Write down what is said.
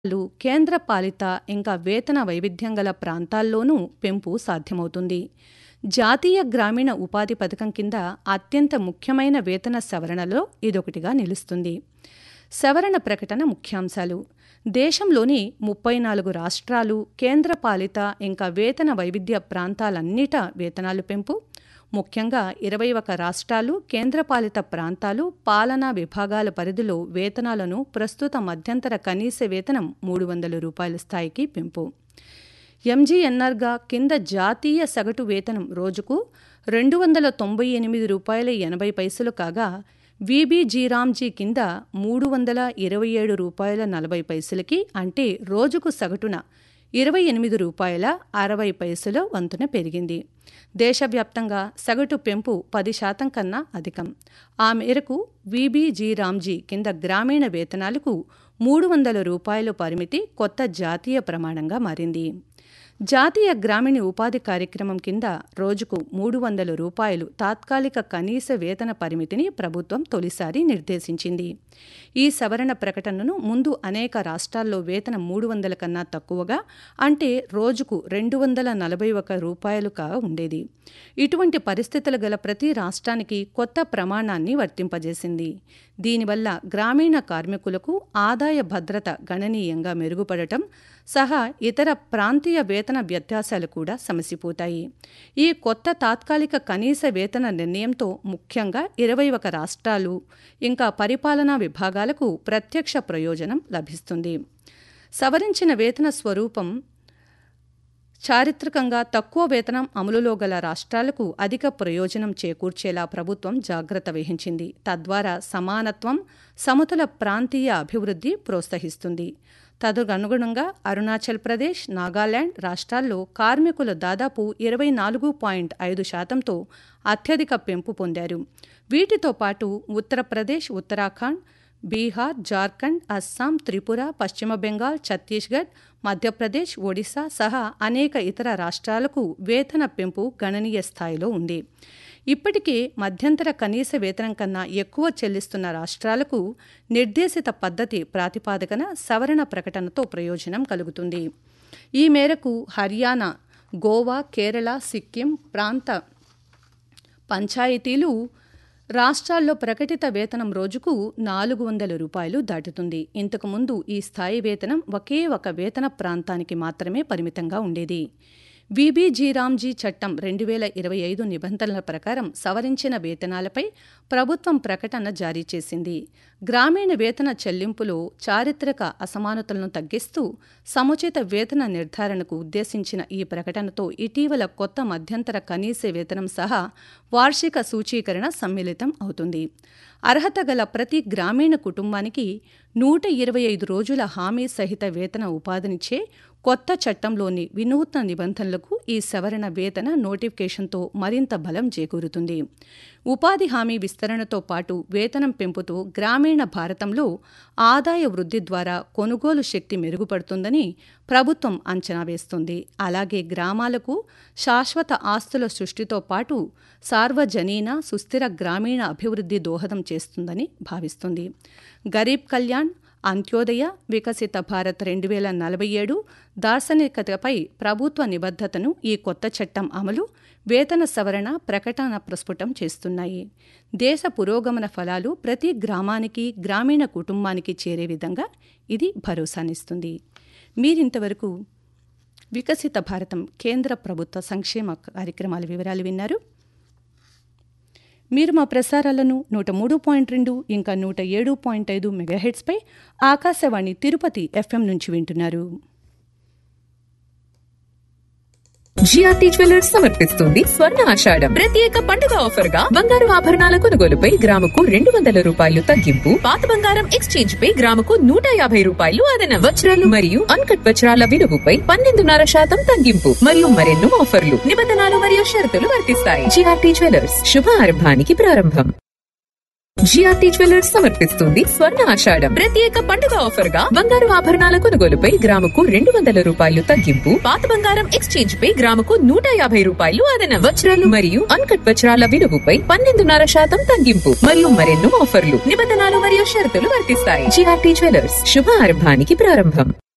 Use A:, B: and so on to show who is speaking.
A: లు కేంద్ర పాలిత ఇంకా వేతన వైవిధ్యం గల ప్రాంతాల్లోనూ పెంపు సాధ్యమవుతుంది జాతీయ గ్రామీణ ఉపాధి పథకం కింద అత్యంత ముఖ్యమైన వేతన సవరణలో ఇదొకటిగా నిలుస్తుంది సవరణ ప్రకటన ముఖ్యాంశాలు దేశంలోని ముప్పై నాలుగు రాష్ట్రాలు కేంద్రపాలిత ఇంకా వేతన వైవిధ్య ప్రాంతాలన్నిట వేతనాలు పెంపు ముఖ్యంగా ఇరవై ఒక రాష్ట్రాలు కేంద్రపాలిత ప్రాంతాలు పాలనా విభాగాల పరిధిలో వేతనాలను ప్రస్తుత మధ్యంతర కనీస వేతనం మూడు వందల రూపాయల స్థాయికి పెంపు ఎంజీఎన్ఆర్గా కింద జాతీయ సగటు వేతనం రోజుకు రెండు వందల తొంభై ఎనిమిది రూపాయల ఎనభై పైసలు కాగా వీబీజీరామ్జీ కింద మూడు వందల ఇరవై ఏడు రూపాయల నలభై పైసలకి అంటే రోజుకు సగటున ఇరవై ఎనిమిది రూపాయల అరవై పైసల వంతున పెరిగింది దేశవ్యాప్తంగా సగటు పెంపు పది శాతం కన్నా అధికం ఆ మేరకు వీబీజీరామ్జీ కింద గ్రామీణ వేతనాలకు మూడు వందల రూపాయల పరిమితి కొత్త జాతీయ ప్రమాణంగా మారింది జాతీయ గ్రామీణ ఉపాధి కార్యక్రమం కింద రోజుకు మూడు వందల రూపాయలు తాత్కాలిక కనీస వేతన పరిమితిని ప్రభుత్వం తొలిసారి నిర్దేశించింది ఈ సవరణ ప్రకటనను ముందు అనేక రాష్ట్రాల్లో వేతనం మూడు వందల కన్నా తక్కువగా అంటే రోజుకు రెండు వందల నలభై ఒక రూపాయలుగా ఉండేది ఇటువంటి పరిస్థితులు గల ప్రతి రాష్ట్రానికి కొత్త ప్రమాణాన్ని వర్తింపజేసింది దీనివల్ల గ్రామీణ కార్మికులకు ఆదాయ భద్రత గణనీయంగా మెరుగుపడటం సహా ఇతర ప్రాంతీయ వేతన వ్యత్యాసాలు కూడా సమసిపోతాయి ఈ కొత్త తాత్కాలిక కనీస వేతన నిర్ణయంతో ముఖ్యంగా ఇరవై ఒక రాష్ట్రాలు ఇంకా పరిపాలనా విభాగాలకు ప్రత్యక్ష ప్రయోజనం లభిస్తుంది సవరించిన వేతన స్వరూపం చారిత్రకంగా తక్కువ వేతనం అమలులో గల రాష్ట్రాలకు అధిక ప్రయోజనం చేకూర్చేలా ప్రభుత్వం జాగ్రత్త వహించింది తద్వారా సమానత్వం సమతుల ప్రాంతీయ అభివృద్ధి ప్రోత్సహిస్తుంది తదనుగుణంగా అరుణాచల్ ప్రదేశ్ నాగాలాండ్ రాష్ట్రాల్లో కార్మికులు దాదాపు ఇరవై నాలుగు పాయింట్ ఐదు శాతంతో అత్యధిక పెంపు పొందారు వీటితో పాటు ఉత్తరప్రదేశ్ ఉత్తరాఖండ్ బీహార్ జార్ఖండ్ అస్సాం త్రిపుర పశ్చిమ బెంగాల్ ఛత్తీస్గఢ్ మధ్యప్రదేశ్ ఒడిశా సహా అనేక ఇతర రాష్ట్రాలకు వేతన పెంపు గణనీయ స్థాయిలో ఉంది ఇప్పటికే మధ్యంతర కనీస వేతనం కన్నా ఎక్కువ చెల్లిస్తున్న రాష్ట్రాలకు నిర్దేశిత పద్ధతి ప్రాతిపాదికన సవరణ ప్రకటనతో ప్రయోజనం కలుగుతుంది ఈ మేరకు హర్యానా గోవా కేరళ సిక్కిం ప్రాంత పంచాయతీలు రాష్ట్రాల్లో ప్రకటిత వేతనం రోజుకు నాలుగు వందల రూపాయలు దాటుతుంది ఇంతకుముందు ఈ స్థాయి వేతనం ఒకే ఒక వేతన ప్రాంతానికి మాత్రమే పరిమితంగా ఉండేది విబిజీరామ్జీ చట్టం రెండు వేల ఇరవై ఐదు నిబంధనల ప్రకారం సవరించిన వేతనాలపై ప్రభుత్వం ప్రకటన జారీ చేసింది గ్రామీణ వేతన చెల్లింపులో చారిత్రక అసమానతలను తగ్గిస్తూ సముచిత వేతన నిర్ధారణకు ఉద్దేశించిన ఈ ప్రకటనతో ఇటీవల కొత్త మధ్యంతర కనీస వేతనం సహా వార్షిక సూచీకరణ సమ్మిళితం అవుతుంది అర్హత గల ప్రతి గ్రామీణ కుటుంబానికి నూట ఇరవై ఐదు రోజుల హామీ సహిత వేతన ఉపాధినిచ్చే కొత్త చట్టంలోని వినూత్న నిబంధనలకు ఈ సవరణ వేతన నోటిఫికేషన్తో మరింత బలం చేకూరుతుంది ఉపాధి హామీ విస్తరణతో పాటు వేతనం పెంపుతో గ్రామీణ భారతంలో ఆదాయ వృద్ధి ద్వారా కొనుగోలు శక్తి మెరుగుపడుతుందని ప్రభుత్వం అంచనా వేస్తుంది అలాగే గ్రామాలకు శాశ్వత ఆస్తుల సృష్టితో పాటు సార్వజనీన సుస్థిర గ్రామీణ అభివృద్ధి దోహదం చేస్తుందని భావిస్తుంది గరీబ్ కళ్యాణ్ అంత్యోదయ వికసిత భారత్ రెండు వేల నలభై ఏడు దార్శనికతపై ప్రభుత్వ నిబద్ధతను ఈ కొత్త చట్టం అమలు వేతన సవరణ ప్రకటన ప్రస్ఫుటం చేస్తున్నాయి దేశ పురోగమన ఫలాలు ప్రతి గ్రామానికి గ్రామీణ కుటుంబానికి చేరే విధంగా ఇది భరోసానిస్తుంది మీరింతవరకు వికసిత భారతం కేంద్ర ప్రభుత్వ సంక్షేమ కార్యక్రమాల వివరాలు విన్నారు మీరు మా ప్రసారాలను నూట మూడు పాయింట్ రెండు ఇంకా నూట ఏడు పాయింట్ ఐదు మెగాహెడ్స్పై ఆకాశవాణి తిరుపతి ఎఫ్ఎం నుంచి వింటున్నారు
B: జిఆర్టీ జ్యువెలర్స్ సమర్పిస్తుంది స్వర్ణ ఆషాఢం ప్రత్యేక పండుగ ఆఫర్ గా బంగారు ఆభరణాల కొనుగోలుపై గ్రాముకు రెండు వందల రూపాయలు తగ్గింపు పాత బంగారం ఎక్స్చేంజ్ పై గ్రాముకు నూట యాభై రూపాయలు అదనం వజ్రాలు మరియు అన్కట్ వజ్రాల విలువపై పన్నెండున్నర శాతం తగ్గింపు మరియు మరెన్నో ఆఫర్లు నిబంధనలు మరియు షరతులు వర్తిస్తాయి జిఆర్టీ జ్యువెలర్స్ శుభారంభానికి ప్రారంభం జిఆర్టీ జ్యువెలర్స్ సమర్పిస్తుంది స్వర్ణ ఆషాఢం ప్రత్యేక పండుగ ఆఫర్ గా బంగారు ఆభరణాల కొనుగోలుపై గ్రాముకు రెండు వందల రూపాయలు తగ్గింపు పాత బంగారం ఎక్స్చేంజ్ పై గ్రాముకు నూట యాభై రూపాయలు అదనం వజ్రాలు మరియు అన్కట్ వజ్రాల విలువపై పన్నెండున్నర శాతం తగ్గింపు మరియు మరెన్నో ఆఫర్లు నిబంధనలు మరియు షరతులు వర్తిస్తాయి జిఆర్టీ జ్యువెలర్స్ శుభారంభానికి ప్రారంభం